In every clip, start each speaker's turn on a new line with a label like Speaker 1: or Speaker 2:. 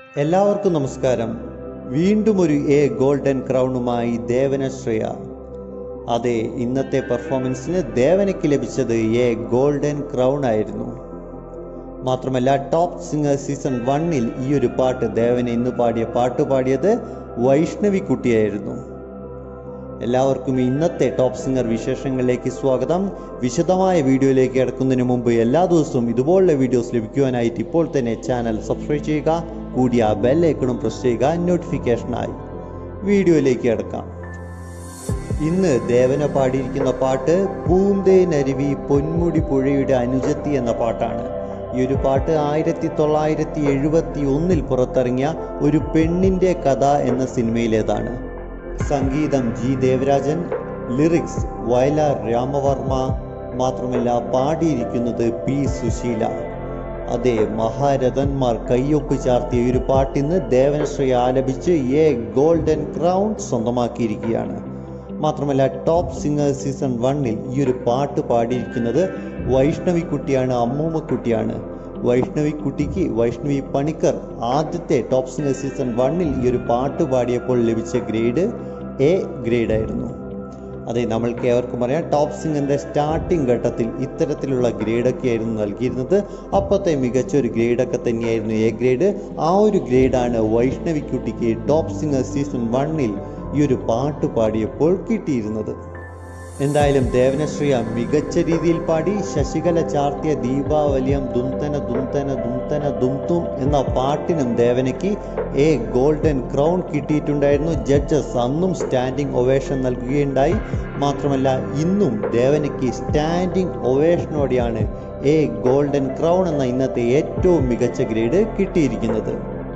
Speaker 1: എല്ലാവർക്കും നമസ്കാരം വീണ്ടും ഒരു എ ഗോൾഡൻ ക്രൗണുമായി ദേവനശ്രയ അതെ ഇന്നത്തെ പെർഫോമൻസിന് ദേവനയ്ക്ക് ലഭിച്ചത് എ ഗോൾഡൻ ക്രൗൺ ആയിരുന്നു മാത്രമല്ല ടോപ്പ് സിംഗർ സീസൺ വണ്ണിൽ ഈ ഒരു പാട്ട് ദേവന ഇന്ന് പാടിയ പാട്ട് പാടിയത് വൈഷ്ണവി കുട്ടിയായിരുന്നു എല്ലാവർക്കും ഇന്നത്തെ ടോപ്പ് സിംഗർ വിശേഷങ്ങളിലേക്ക് സ്വാഗതം വിശദമായ വീഡിയോയിലേക്ക് കിടക്കുന്നതിന് മുമ്പ് എല്ലാ ദിവസവും ഇതുപോലുള്ള വീഡിയോസ് ലഭിക്കുവാനായിട്ട് ഇപ്പോൾ തന്നെ ചാനൽ സബ്സ്ക്രൈബ് ചെയ്യുക കൂടിയ ബെല്ലൈക്കണും പ്രസ് ചെയ്യുക നോട്ടിഫിക്കേഷനായി വീഡിയോയിലേക്ക് കിടക്കാം ഇന്ന് ദേവന പാടിയിരിക്കുന്ന പാട്ട് പൂന്തേ നരുവി പൊന്മുടി പുഴയുടെ അനുജത്തി എന്ന പാട്ടാണ് ഈ ഒരു പാട്ട് ആയിരത്തി തൊള്ളായിരത്തി എഴുപത്തി ഒന്നിൽ പുറത്തിറങ്ങിയ ഒരു പെണ്ണിന്റെ കഥ എന്ന സിനിമയിലേതാണ് സംഗീതം ജി ദേവരാജൻ ലിറിക്സ് വയലാർ രാമവർമ്മ മാത്രമല്ല പാടിയിരിക്കുന്നത് പി സുശീല അതെ മഹാരഥന്മാർ കയ്യൊപ്പ് ചാർത്തിയ ഒരു പാട്ടിന്ന് ദേവനശ്രീ ആലപിച്ച് എ ഗോൾഡൻ ക്രൗൺ സ്വന്തമാക്കിയിരിക്കുകയാണ് മാത്രമല്ല ടോപ്പ് സിംഗർ സീസൺ വണ്ണിൽ ഈ ഒരു പാട്ട് പാടിയിരിക്കുന്നത് വൈഷ്ണവി കുട്ടിയാണ് അമ്മൂമ്മ കുട്ടിയാണ് വൈഷ്ണവി കുട്ടിക്ക് വൈഷ്ണവി പണിക്കർ ആദ്യത്തെ ടോപ്പ് സിംഗർ സീസൺ വണ്ണിൽ ഈ ഒരു പാട്ട് പാടിയപ്പോൾ ലഭിച്ച ഗ്രേഡ് എ ഗ്രേഡ് ആയിരുന്നു അതെ നമ്മൾക്ക് ഏവർക്കും അറിയാം ടോപ്പ് സിംഗറിന്റെ സ്റ്റാർട്ടിംഗ് ഘട്ടത്തിൽ ഇത്തരത്തിലുള്ള ഗ്രേഡൊക്കെ ആയിരുന്നു നൽകിയിരുന്നത് അപ്പോഴത്തെ മികച്ച ഒരു ഗ്രേഡൊക്കെ തന്നെയായിരുന്നു എ ഗ്രേഡ് ആ ഒരു ഗ്രേഡാണ് വൈഷ്ണവി കുട്ടിക്ക് ടോപ്പ് സിംഗർ സീസൺ വണ്ണിൽ ഈ ഒരു പാട്ട് പാടിയപ്പോൾ കിട്ടിയിരുന്നത് എന്തായാലും ദേവനശ്രീയ മികച്ച രീതിയിൽ പാടി ശശികല ചാർത്തിയ ദീപാവലിയം ദുംതന ദുംതന ദുംതന ദുംതും എന്ന പാട്ടിനും ദേവനയ്ക്ക് എ ഗോൾഡൻ ക്രൗൺ കിട്ടിയിട്ടുണ്ടായിരുന്നു ജഡ്ജസ് അന്നും സ്റ്റാൻഡിംഗ് ഒവേഷൻ നൽകുകയുണ്ടായി മാത്രമല്ല ഇന്നും ദേവനയ്ക്ക് സ്റ്റാൻഡിംഗ് ഒവേഷനോടെയാണ് എ ഗോൾഡൻ ക്രൗൺ എന്ന ഇന്നത്തെ ഏറ്റവും മികച്ച ഗ്രേഡ് കിട്ടിയിരിക്കുന്നത്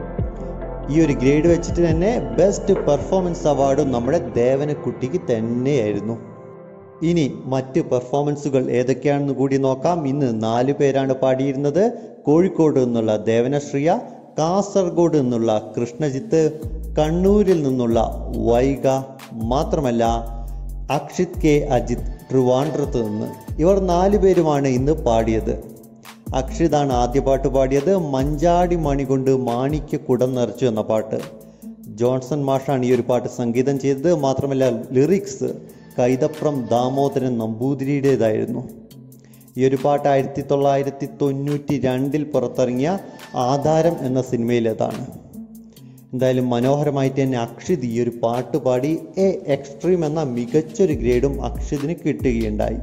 Speaker 1: ഈ ഒരു ഗ്രേഡ് വെച്ചിട്ട് തന്നെ ബെസ്റ്റ് പെർഫോമൻസ് അവാർഡും നമ്മുടെ ദേവനക്കുട്ടിക്ക് തന്നെയായിരുന്നു ഇനി മറ്റ് പെർഫോമൻസുകൾ ഏതൊക്കെയാണെന്ന് കൂടി നോക്കാം ഇന്ന് നാല് പേരാണ് പാടിയിരുന്നത് കോഴിക്കോട് നിന്നുള്ള ദേവനശ്രിയ കാസർഗോഡ് നിന്നുള്ള കൃഷ്ണജിത്ത് കണ്ണൂരിൽ നിന്നുള്ള വൈഗ മാത്രമല്ല അക്ഷിത് കെ അജിത് ട്രിവാൻഡ്രത്ത് നിന്ന് ഇവർ നാല് പേരുമാണ് ഇന്ന് പാടിയത് അക്ഷിതാണ് ആദ്യ പാട്ട് പാടിയത് മഞ്ചാടി മണി കൊണ്ട് മാണിക്യ കുടം നിറച്ചു എന്ന പാട്ട് ജോൺസൺ മാഷാണ് ഈ ഒരു പാട്ട് സംഗീതം ചെയ്തത് മാത്രമല്ല ലിറിക്സ് കൈതപ്രം ദാമോദരൻ നമ്പൂതിരിയുടേതായിരുന്നു ഈ ഒരു പാട്ട് ആയിരത്തി തൊള്ളായിരത്തി തൊണ്ണൂറ്റി രണ്ടിൽ പുറത്തിറങ്ങിയ ആധാരം എന്ന സിനിമയിലേതാണ് എന്തായാലും മനോഹരമായിട്ട് തന്നെ അക്ഷിത് ഈ ഒരു പാട്ട് പാടി എ എക്സ്ട്രീം എന്ന മികച്ചൊരു ഗ്രേഡും അക്ഷിതിന് കിട്ടുകയുണ്ടായി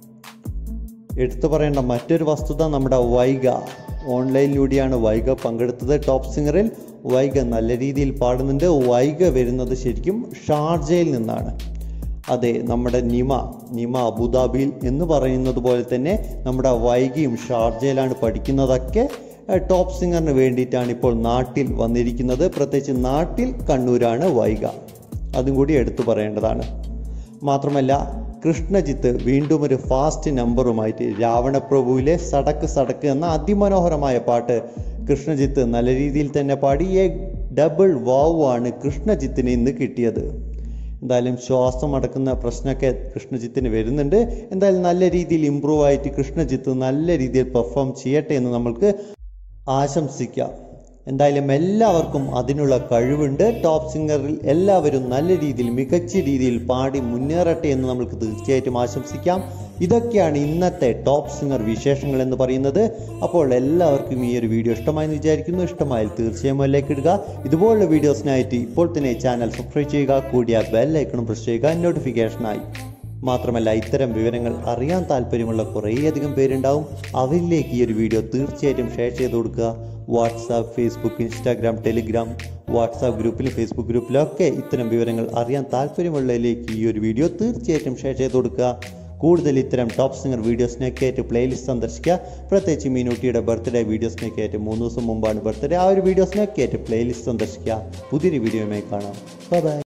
Speaker 1: എടുത്തു പറയേണ്ട മറ്റൊരു വസ്തുത നമ്മുടെ വൈഗ ഓൺലൈനിലൂടെയാണ് വൈഗ പങ്കെടുത്തത് ടോപ്പ് സിംഗറിൽ വൈഗ നല്ല രീതിയിൽ പാടുന്നുണ്ട് വൈഗ വരുന്നത് ശരിക്കും ഷാർജയിൽ നിന്നാണ് അതെ നമ്മുടെ നിമ നിമ അബുദാബിയിൽ എന്ന് പറയുന്നത് പോലെ തന്നെ നമ്മുടെ വൈകിയും ഷാർജയിലാണ് പഠിക്കുന്നതൊക്കെ ടോപ്പ് സിംഗറിന് വേണ്ടിയിട്ടാണ് ഇപ്പോൾ നാട്ടിൽ വന്നിരിക്കുന്നത് പ്രത്യേകിച്ച് നാട്ടിൽ കണ്ണൂരാണ് വൈഗ അതും കൂടി എടുത്തു പറയേണ്ടതാണ് മാത്രമല്ല കൃഷ്ണജിത്ത് വീണ്ടും ഒരു ഫാസ്റ്റ് നമ്പറുമായിട്ട് രാവണപ്രഭുവിലെ സടക്ക് സടക്ക് എന്ന അതിമനോഹരമായ പാട്ട് കൃഷ്ണജിത്ത് നല്ല രീതിയിൽ തന്നെ പാടി എ ഡബിൾ വാവ് ആണ് കൃഷ്ണജിത്തിന് ഇന്ന് കിട്ടിയത് എന്തായാലും ശ്വാസം അടക്കുന്ന പ്രശ്നമൊക്കെ കൃഷ്ണജിത്തിന് വരുന്നുണ്ട് എന്തായാലും നല്ല രീതിയിൽ ഇമ്പ്രൂവ് ആയിട്ട് കൃഷ്ണജിത്ത് നല്ല രീതിയിൽ പെർഫോം ചെയ്യട്ടെ എന്ന് നമ്മൾക്ക് ആശംസിക്കാം എന്തായാലും എല്ലാവർക്കും അതിനുള്ള കഴിവുണ്ട് ടോപ്പ് സിംഗറിൽ എല്ലാവരും നല്ല രീതിയിൽ മികച്ച രീതിയിൽ പാടി മുന്നേറട്ടെ എന്ന് നമുക്ക് തീർച്ചയായിട്ടും ആശംസിക്കാം ഇതൊക്കെയാണ് ഇന്നത്തെ ടോപ്പ് സിംഗർ വിശേഷങ്ങൾ എന്ന് പറയുന്നത് അപ്പോൾ എല്ലാവർക്കും ഈ ഒരു വീഡിയോ ഇഷ്ടമായെന്ന് വിചാരിക്കുന്നു ഇഷ്ടമായാൽ തീർച്ചയായും ലൈക്ക് ഇടുക ഇതുപോലുള്ള വീഡിയോസിനായിട്ട് ഇപ്പോൾ തന്നെ ചാനൽ സബ്സ്ക്രൈബ് ചെയ്യുക കൂടിയ ബെൽ ഐക്കണും പ്രസ് ചെയ്യുക നോട്ടിഫിക്കേഷനായി മാത്രമല്ല ഇത്തരം വിവരങ്ങൾ അറിയാൻ താല്പര്യമുള്ള കുറേയധികം പേരുണ്ടാവും അവരിലേക്ക് ഈ ഒരു വീഡിയോ തീർച്ചയായിട്ടും ഷെയർ ചെയ്ത് കൊടുക്കുക WhatsApp Facebook Instagram Telegram WhatsApp ഗ്രൂപ്പിലും ഫേസ്ബുക്ക് ഗ്രൂപ്പിലൊക്കെ ഇത്തരം വിവരങ്ങൾ അറിയാൻ താല്പര്യമുള്ളതിലേക്ക് ഈ ഒരു വീഡിയോ തീർച്ചയായിട്ടും ഷെയർ ചെയ്ത് കൊടുക്കുക കൂടുതൽ ഇത്തരം ടോപ്പ് സിംഗർ വീഡിയോസിനൊക്കെ ആയിട്ട് പ്ലേലിസ്റ്റ് സന്ദർശിക്കുക പ്രത്യേകിച്ച് മീനൂട്ടിയുടെ ബർത്ത്ഡേ വീഡിയോസിനൊക്കെ ആയിട്ട് മൂന്ന് ദിവസം മുമ്പാണ് ബർത്ത്ഡേ ആ ഒരു വീഡിയോസിനൊക്കെ ആയിട്ട് പ്ലേലിസ്റ്റ് സന്ദർശിക്കുക പുതിയൊരു വീഡിയോയുമായി കാണാം ബൈ